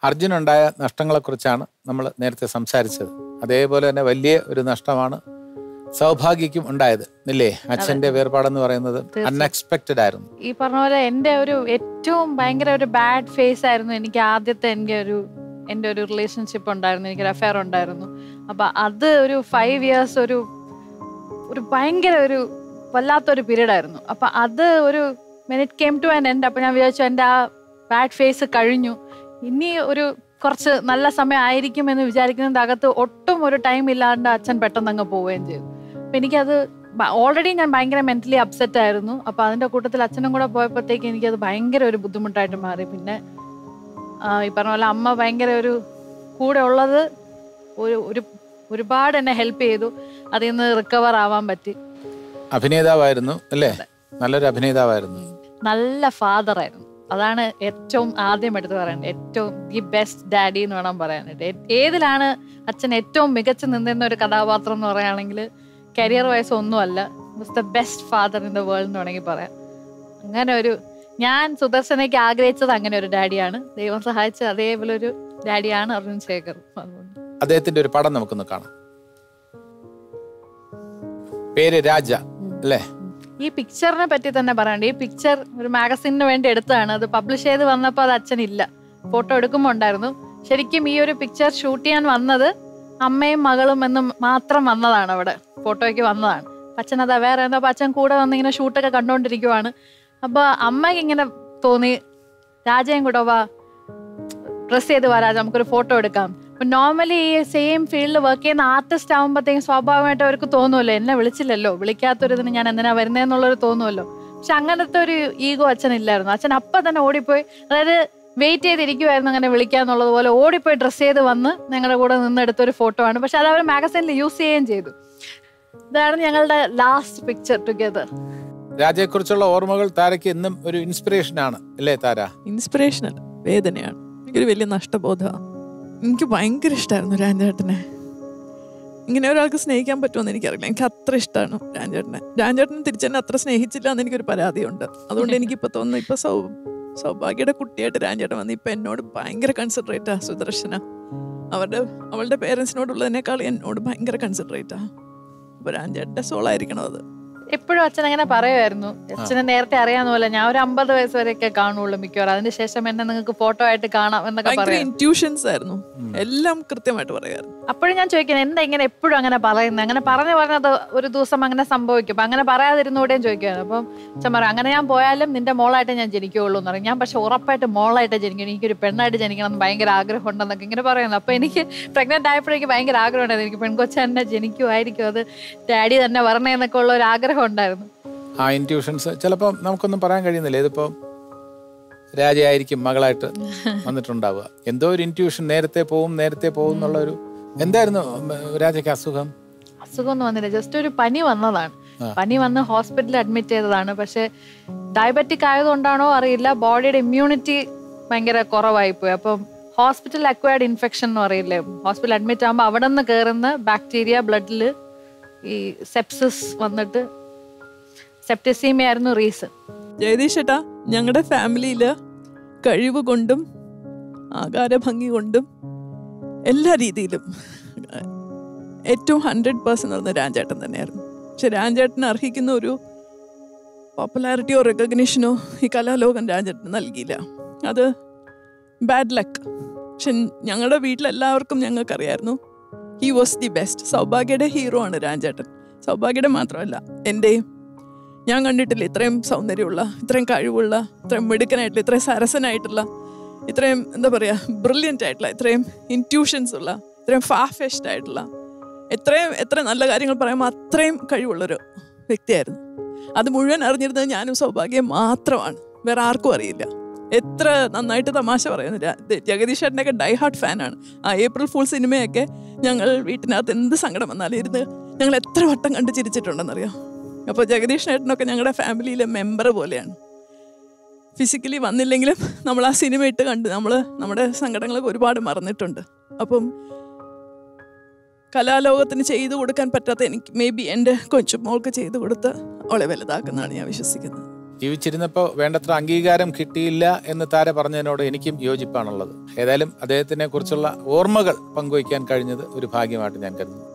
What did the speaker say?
അർജുനുണ്ടായ നഷ്ടങ്ങളെക്കുറിച്ചാണ് നമ്മൾ നേരത്തെ സംസാരിച്ചത് അതേപോലെ തന്നെ വലിയ ഒരു നഷ്ടമാണ് സൗഭാഗ്യക്കും ഉണ്ടായത് ഇല്ലേ അച്ഛന്റെ വേർപാടെന്ന് പറയുന്നത് അൺഎക്സ്പെക്റ്റഡ് ആയിരുന്നു ഈ പറഞ്ഞ പോലെ എൻ്റെ ഒരു ഏറ്റവും ഭയങ്കര ഒരു ബാഡ് ഫേസ് ആയിരുന്നു എനിക്ക് ആദ്യത്തെ എൻ്റെ ഒരു എൻ്റെ ഒരു റിലേഷൻഷിപ്പ് ഉണ്ടായിരുന്നു എനിക്കൊരു അഫയർ ഉണ്ടായിരുന്നു അപ്പൊ അത് ഒരു ഫൈവ് ഇയേഴ്സ് ഒരു ഒരു ഭയങ്കര ഒരു വല്ലാത്തൊരു പീരീഡ് ആയിരുന്നു അപ്പൊ അത് ഒരു minute came to an end അപ്പൊ ഞാൻ വിചാരിച്ചു എൻ്റെ ആ ബാഡ് ഫേസ് കഴിഞ്ഞു ഇനി ഒരു കുറച്ച് നല്ല സമയം ആയിരിക്കും എന്ന് വിചാരിക്കുന്നതിൻ്റെ അകത്ത് ഒട്ടും ഒരു ടൈം ഇല്ലാണ്ട് അച്ഛൻ പെട്ടെന്ന് അങ്ങ് പോവുകയും ചെയ്തു അപ്പൊ എനിക്കത് ഓൾറെഡി ഞാൻ ഭയങ്കര മെന്റലി അപ്സെറ്റ് ആയിരുന്നു അപ്പൊ അതിന്റെ കൂട്ടത്തിൽ അച്ഛനും കൂടെ പോയപ്പോഴത്തേക്ക് എനിക്കത് ഭയങ്കര ഒരു ബുദ്ധിമുട്ടായിട്ട് മാറി പിന്നെ ആ, ഈ പറഞ്ഞ പോലെ അമ്മ ഭയങ്കര ഒരു കൂടെ ഉള്ളത് ഒരു ഒരു ഒരുപാട് എന്നെ ഹെൽപ്പ് ചെയ്തു അതിൽ നിന്ന് റിക്കവർ ആവാൻ പറ്റി അഭിനേതാവായിരുന്നു അല്ലേ നല്ലൊരു അഭിനേതാവായിരുന്നു നല്ല ഫാദർ ആയിരുന്നു അതാണ് ഏറ്റവും ആദ്യം എടുത്ത് പറയേണ്ടത് ഏറ്റവും ദി ബെസ്റ്റ് ഡാഡി എന്ന് വേണം പറയാനായിട്ട് ഏ- ഏതിലാണ് അച്ഛൻ ഏറ്റവും മികച്ചു നിന്നിരുന്ന ഒരു കഥാപാത്രം എന്ന് പറയുകയാണെങ്കിൽ കരിയർ വൈസ് ഒന്നുമല്ല was the best father in the world എന്ന് വേണമെങ്കിൽ പറയാം അങ്ങനെ ഒരു ഞാൻ സുദർശനയ്ക്ക് ആഗ്രഹിച്ചത് അങ്ങനെ ഒരു ഡാഡിയാണ് ദൈവം സഹായിച്ച അതേപോലെ ഒരു ഡാഡിയാണ് അർജുൻ ശേഖർ അതുകൊണ്ട് അദ്ദേഹത്തിന്റെ ഒരു പടം നമുക്കൊന്ന് കാണാം പേര് രാജ അല്ലേ ഈ പിക്ചറിനെ പറ്റി തന്നെ പറയണ്ട ഈ പിക്ചർ ഒരു മാഗസിന് വേണ്ടി എടുത്തതാണ് അത് പബ്ലിഷ് ചെയ്ത് വന്നപ്പോൾ അത് അച്ഛനില്ല ഫോട്ടോ എടുക്കുമ്പോൾ ഉണ്ടായിരുന്നു ശരിക്കും ഈ ഒരു പിക്ചർ ഷൂട്ട് ചെയ്യാൻ വന്നത് അമ്മയും മകളും എന്ന് മാത്രം വന്നതാണ് അവിടെ ഫോട്ടോയ്ക്ക് വന്നതാണ് അച്ഛൻ അത് വേറെ എന്തോ അച്ഛൻ കൂടെ വന്ന് ഇങ്ങനെ ഷൂട്ടൊക്കെ കണ്ടുകൊണ്ടിരിക്കുവാണ് അപ്പൊ അമ്മയ്ക്ക് ഇങ്ങനെ തോന്നി രാജയും കൂടെ വാ ഡ്രസ് ചെയ്ത് വാ രാജ നമുക്കൊരു ഫോട്ടോ എടുക്കാം അപ്പൊ നോർമലി ഈ സെയിം ഫീൽഡിൽ വർക്ക് ചെയ്യുന്ന ആർട്ടിസ്റ്റ് ആകുമ്പോഴത്തേക്കും സ്വാഭാവികമായിട്ട് അവർക്ക് തോന്നുമല്ലോ എന്നെ വിളിച്ചില്ലല്ലോ വിളിക്കാത്തൊരു ഇതിന് ഞാൻ എന്തിനാ വരുന്നതെന്നുള്ളൊരു തോന്നുമല്ലോ പക്ഷെ അങ്ങനത്തെ ഒരു ഈഗോ അച്ഛനില്ലായിരുന്നു അച്ഛൻ അപ്പൊ തന്നെ ഓടിപ്പോയി അതായത് വെയിറ്റ് ചെയ്തിരിക്കുമായിരുന്നു അങ്ങനെ വിളിക്കാന്നുള്ളത് പോലെ ഓടിപ്പോയി ഡ്രസ് ചെയ്ത് വന്ന് ഞങ്ങളുടെ കൂടെ നിന്നെടുത്ത ഒരു ഫോട്ടോ ആണ് പക്ഷെ അത് അവർ മാഗസീനിൽ യൂസ് ചെയ്യുകയും ചെയ്തു ഇതാണ് ഞങ്ങളുടെ ലാസ്റ്റ് പിക്ചർ ടുഗെദർ രാജയെക്കുറിച്ചുള്ള ഓർമ്മകൾ താരയ്ക്ക് എന്നും ഒരു ഇൻസ്പിറേഷൻ ആണ് അല്ലേ താര ഇൻസ്പിറേഷനൽ വേദനയാണ് എനിക്കൊരു വലിയ നഷ്ടബോധമാണ് എനിക്ക് ഭയങ്കര ഇഷ്ടമായിരുന്നു രാജേട്ടനെ ഇങ്ങനെ ഒരാൾക്ക് സ്നേഹിക്കാൻ പറ്റുമെന്ന് എനിക്കറിയില്ല എനിക്ക് അത്ര ഇഷ്ടമാണ് രാജേട്ടനെ രാജേട്ടനെ തിരിച്ചെന്നെ അത്ര സ്നേഹിച്ചില്ല എന്ന് എനിക്കൊരു പരാതിയുണ്ട് അതുകൊണ്ട് എനിക്കിപ്പോൾ തോന്നുന്നു ഇപ്പൊ സൗ സൗഭാഗ്യയുടെ കുട്ടിയായിട്ട് രാജേട്ടൻ വന്ന് ഇപ്പൊ എന്നോട് ഭയങ്കര കൺസിഡറേറ്റാ സുദർശന അവരുടെ അവളുടെ പേരൻസിനോടുള്ളതിനേക്കാൾ എന്നോട് ഭയങ്കര കൺസിഡറേറ്റാ അപ്പൊ രാജേട്ടന്റെ സോളായിരിക്കണം അത് എപ്പോഴും അച്ഛൻ അങ്ങനെ പറയുമായിരുന്നു അച്ഛനെ നേരത്തെ അറിയാവുന്ന പോലെ ഞാൻ ഒരു അമ്പത് വയസ്സ് വരെയൊക്കെ കാണുള്ളൂ മിക്കവാറും അതിനുശേഷം എന്നെ നിങ്ങൾക്ക് ഫോട്ടോ ആയിട്ട് കാണാം എന്നൊക്കെ ഭയങ്കര പറയാം ഇൻറ്റ്യൂഷൻസ് ആയിരുന്നു എല്ലാം കൃത്യമായിട്ട് പറയായിരുന്നു അപ്പോഴും ഞാൻ ചോദിക്കുന്നത് എന്താ ഇങ്ങനെ എപ്പോഴും അങ്ങനെ പറയുന്നത് അങ്ങനെ പറഞ്ഞു പറഞ്ഞത് ഒരു ദിവസം അങ്ങനെ സംഭവിക്കും അപ്പൊ അങ്ങനെ പറയാതിരുന്നൂടെയും ചോദിക്കുമായിരുന്നു അപ്പം അച്ഛൻ പറയും അങ്ങനെ ഞാൻ പോയാലും നിന്റെ മോളായിട്ട് ഞാൻ ജനിക്കുകയുള്ളൂ എന്ന് പറയും ഞാൻ പക്ഷെ ഉറപ്പായിട്ട് മോളായിട്ട് ജനിക്കണം എനിക്കൊരു പെണ്ണായിട്ട് ജനിക്കണം എന്ന് ഭയങ്കര ആഗ്രഹം ഉണ്ടെന്നൊക്കെ ഇങ്ങനെ പറയുന്നത് അപ്പൊ എനിക്ക് പ്രഗ്നന്റ് ആയപ്പോഴേക്ക് ഭയങ്കര ആഗ്രഹം ഉണ്ടായിരുന്നു എനിക്ക് പെൺകൊച്ച തന്നെ ജനിക്കുമായിരിക്കും അത് ഡാഡി തന്നെ വരണേ എന്നൊക്കെ ഉള്ള ഒരു ആഗ്രഹം ഉണ്ടായിരുന്നു ആ ഇൻറ്റ്യൂഷൻസ് ചിലപ്പോൾ നമുക്കൊന്നും പറയാൻ കഴിയുന്നില്ല ഇതിപ്പോൾ രാജയായിരിക്കും മകളായിട്ട് വന്നിട്ടുണ്ടാവുക എന്തോ ഒരു ഇൻറ്റ്യൂഷൻ നേരത്തെ പോവും നേരത്തെ പോവും എന്നുള്ള ഒരു എന്തായിരുന്നു ഉം, രാജയ്ക്ക് അസുഖം അസുഖമൊന്നും വന്നില്ല ജസ്റ്റ് ഒരു പനി വന്നതാണ് പനി വന്ന് ഹോസ്പിറ്റലിൽ അഡ്മിറ്റ് ചെയ്തതാണ് പക്ഷെ ഡയബറ്റിക് ആയതുകൊണ്ടാണോ അറിയില്ല ബോഡിയുടെ ഇമ്മ്യൂണിറ്റി ഭയങ്കര കുറവായി പോയി അപ്പം ഹോസ്പിറ്റൽ അക്വയർഡ് ഇൻഫെക്ഷൻ എന്ന് പറയില്ലേ ഹോസ്പിറ്റൽ അഡ്മിറ്റ് ആകുമ്പോൾ അവിടെ നിന്ന് കയറുന്ന ബാക്ടീരിയ ബ്ലഡിൽ ഈ സെപ്സിസ് വന്നിട്ട് സെപ്റ്റസീമിയ ആയിരുന്നു റീസൺ ജഗദീഷ് ഏട്ടാ ഞങ്ങളുടെ ഫാമിലിയിൽ കഴിവ് കൊണ്ടും ആകാര ഭംഗി കൊണ്ടും എല്ലാ രീതിയിലും ഏറ്റവും ഹൺഡ്രഡ് പേഴ്സെന്റ് പറഞ്ഞ രാജേട്ടൻ തന്നെയായിരുന്നു പക്ഷെ രാജേട്ടന് അർഹിക്കുന്ന ഒരു പോപ്പുലാരിറ്റിയോ റെക്കഗ്നീഷനോ ഈ കലാലോകം രാജേട്ടന് നൽകിയില്ല അത് ബാഡ് ലക്ക് പക്ഷെ ഞങ്ങളുടെ വീട്ടിലെല്ലാവർക്കും ഞങ്ങൾക്കറിയായിരുന്നു ഹി വാസ് ദി ബെസ്റ്റ് സൗഭാഗ്യയുടെ ഹീറോ ആണ് രാജേട്ടൻ സൗഭാഗ്യയുടെ മാത്രമല്ല എൻ്റെയും ഞാൻ കണ്ടിട്ടില്ല ഇത്രയും സൗന്ദര്യമുള്ള ഇത്രയും കഴിവുള്ള ഇത്രയും മിടുക്കനായിട്ടുള്ള ഇത്രയും സരസനായിട്ടുള്ള ഇത്രയും എന്താ പറയുക ബ്രില്യൻ്റ് ആയിട്ടുള്ള ഇത്രയും ഇൻറ്റ്യൂഷൻസ് ഉള്ള ഇത്രയും ഫാഫെസ്റ്റ് ആയിട്ടുള്ള എത്രയും എത്ര നല്ല കാര്യങ്ങൾ പറയുമ്പോൾ അത്രയും കഴിവുള്ളൊരു വ്യക്തിയായിരുന്നു അത് മുഴുവൻ അറിഞ്ഞിരുന്നത് ഞാനും സൗഭാഗ്യം മാത്രമാണ് വേറെ ആർക്കും അറിയില്ല എത്ര നന്നായിട്ട് തമാശ പറയുന്നില്ല ജഗദീഷ് ചേട്ടനൊക്കെ ഡൈ ഹാർട്ട് ഫാനാണ് ആ ഏപ്രിൽ ഫുൾ സിനിമയൊക്കെ ഞങ്ങൾ വീട്ടിനകത്ത് എന്ത് സങ്കടം വന്നാലും ഇരുന്ന് ഞങ്ങൾ എത്ര വട്ടം കണ്ട് ചിരിച്ചിട്ടുണ്ടെന്നറിയാം അപ്പോൾ ജഗദീഷ് ചേട്ടനൊക്കെ ഞങ്ങളുടെ ഫാമിലിയിലെ മെമ്പർ പോലെയാണ് ഫിസിക്കലി വന്നില്ലെങ്കിലും നമ്മൾ ആ സിനിമ ഇട്ട് കണ്ട് നമ്മൾ നമ്മുടെ സങ്കടങ്ങളൊക്കെ ഒരുപാട് മറന്നിട്ടുണ്ട് അപ്പം കലാലോകത്തിന് ചെയ്തു കൊടുക്കാൻ പറ്റാത്ത എനിക്ക് മേ ബി എൻ്റെ കൊച്ചുമോൾക്ക് ചെയ്തു കൊടുത്ത് അവളെ വലുതാക്കുന്നതാണ് ഞാൻ വിശ്വസിക്കുന്നത് ജീവിച്ചിരുന്നപ്പോൾ വേണ്ടത്ര അംഗീകാരം കിട്ടിയില്ല എന്ന് താര പറഞ്ഞതിനോട് എനിക്കും യോജിപ്പാണുള്ളത് ഏതായാലും അദ്ദേഹത്തിനെ കുറിച്ചുള്ള ഓർമ്മകൾ പങ്കുവയ്ക്കാൻ കഴിഞ്ഞത് ഒരു ഭാഗ്യമായിട്ട് ഞാൻ കരുതുന്നു